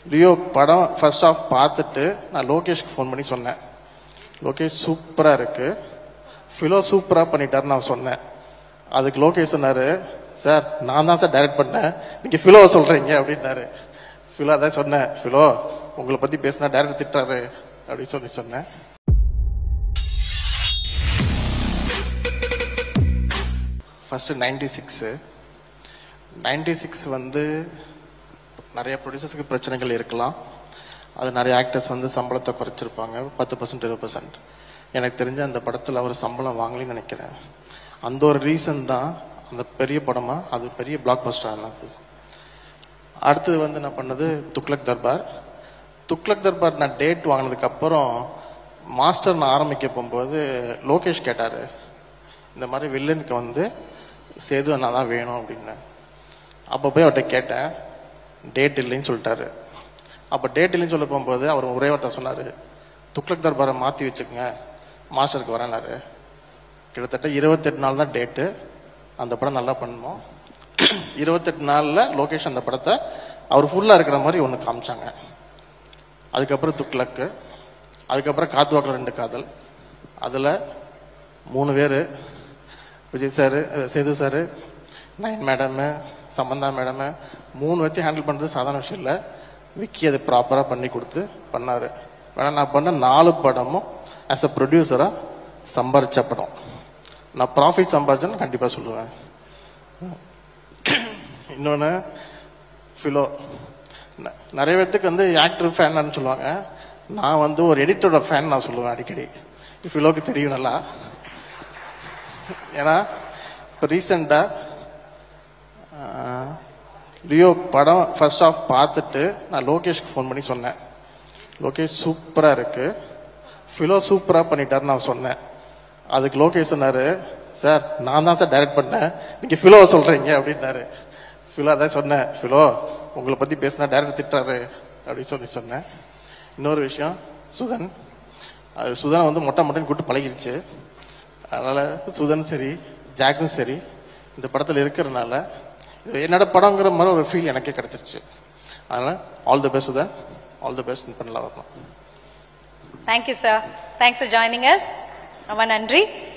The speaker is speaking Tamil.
லியோ படம் ஃபர்ஸ்ட் ஆஃப் பார்த்துட்டு நான் லோகேஷ்க்கு ஃபோன் பண்ணி சொன்னேன் லோகேஷ் சூப்பராக இருக்கு ஃபிலோ சூப்பராக பண்ணிட்டாருன்னு நான் சொன்னேன் அதுக்கு லோகேஷ் சொன்னாரு சார் நான் தான் சார் டைரக்ட் பண்ணேன் நீங்க ஃபிலோவை சொல்றீங்க அப்படின்னாரு ஃபிலோ அதான் சொன்னேன் ஃபிலோ உங்களை பத்தி பேசினா டைரக்டர் திட்டுறாரு அப்படின்னு சொல்லி சொன்னேன் first ninety six ninety six வந்து நிறைய ப்ரொடியூசர்ஸ்க்கு பிரச்சனைகள் இருக்கலாம் அது நிறைய ஆக்டர்ஸ் வந்து சம்பளத்தை குறைச்சிருப்பாங்க பத்து பர்சன்ட் இருபது பர்சன்ட் எனக்கு தெரிஞ்ச அந்த படத்தில் அவர் சம்பளம் வாங்கலைன்னு நினைக்கிறேன் அந்த ஒரு ரீசன் தான் அந்த பெரிய படமா அது பெரிய பிளாக் பஸ்டர் ஆனது அடுத்தது வந்து நான் பண்ணது துக்ளக் தர்பார் துக்ளக் தர்பார் நான் டேட் வாங்கினதுக்கு அப்புறம் மாஸ்டர் நான் ஆரம்பிக்க போகும்போது லோகேஷ் கேட்டார் இந்த மாதிரி வில்லனுக்கு வந்து சேது நான் தான் வேணும் அப்படின்னு அப்போ போய் அவர்கிட்ட கேட்டேன் டேட் இல்லைன்னு சொல்லிட்டாரு அப்போ டேட் இல்லைன்னு சொல்ல போகும்போது அவர் ஒரே வார்த்தை சொன்னார் துக்ளக் தர்பாரை மாற்றி வச்சுக்கோங்க மாஸ்டருக்கு வரேனாரு கிட்டத்தட்ட இருபத்தெட்டு நாள் தான் டேட்டு அந்த படம் நல்லா பண்ணோம் இருபத்தெட்டு நாளில் லோகேஷ் அந்த படத்தை அவர் ஃபுல்லாக இருக்கிற மாதிரி ஒன்று காமிச்சாங்க அதுக்கப்புறம் துக்ளக்கு அதுக்கப்புறம் காத்துவாக்கில் ரெண்டு காதல் அதில் மூணு பேர் Vijay sir Sethu sir Nayan madam Samantha madam மூணு வச்சு ஹேண்டில் பண்ணுறது சாதாரண விஷயம் இல்லை விக்கி அதை ப்ராப்பராக பண்ணி கொடுத்து பண்ணார் வேணா நான் பண்ண நாலு படமும் ஆஸ் அ ப்ரொடியூசராக சம்பாரிச்ச படம் நான் ப்ராஃபிட் சம்பாரிச்சேன்னு கண்டிப்பாக சொல்லுவேன் இன்னொன்று ஃபிலோ ந- நிறைய பேர்த்துக்கு வந்து ஆக்டர் ஃபேன்னு சொல்லுவாங்க நான் வந்து ஒரு எடிட்டரோட ஃபேன் நான் சொல்லுவேன் அடிக்கடி ஃபிலோக்கு தெரியும் நல்லா ஏன்னா இப்போ ரீசெண்டாக லியோ படம் ஃபர்ஸ்ட் ஆஃப் பார்த்துட்டு நான் லோகேஷ்க்கு ஃபோன் பண்ணி சொன்னேன் லோகேஷ் சூப்பராக இருக்கு ஃபிலோ சூப்பராக பண்ணிட்டாருன்னு நான் சொன்னேன் அதுக்கு லோகேஷ் சொன்னாரு சார் நான் தான் சார் டைரக்ட் பண்ணேன் நீங்க ஃபிலோவை சொல்றீங்க அப்படின்னாரு ஃபிலோ அதான் சொன்னேன் ஃபிலோ உங்களை பத்தி பேசினா டைரக்டர் திட்டுறாரு அப்படின்னு சொல்லி சொன்னேன் இன்னொரு விஷயம் சுதன் அது சுதன் வந்து மொட்டை மொட்டைன்னு கூட்டு பழகிருச்சு அதனால சுதன் சரி ஜாக்கும் சரி இந்த படத்தில் இருக்கிறனால இது என்னோட படங்கிற மாதிரி ஒரு ஃபீல் எனக்கே கிடைச்சிருச்சு அதனால all the best Sudhan all the best பண்ணலாம் வரணும் thank you sir thanks for joining us ரொம்ப நன்றி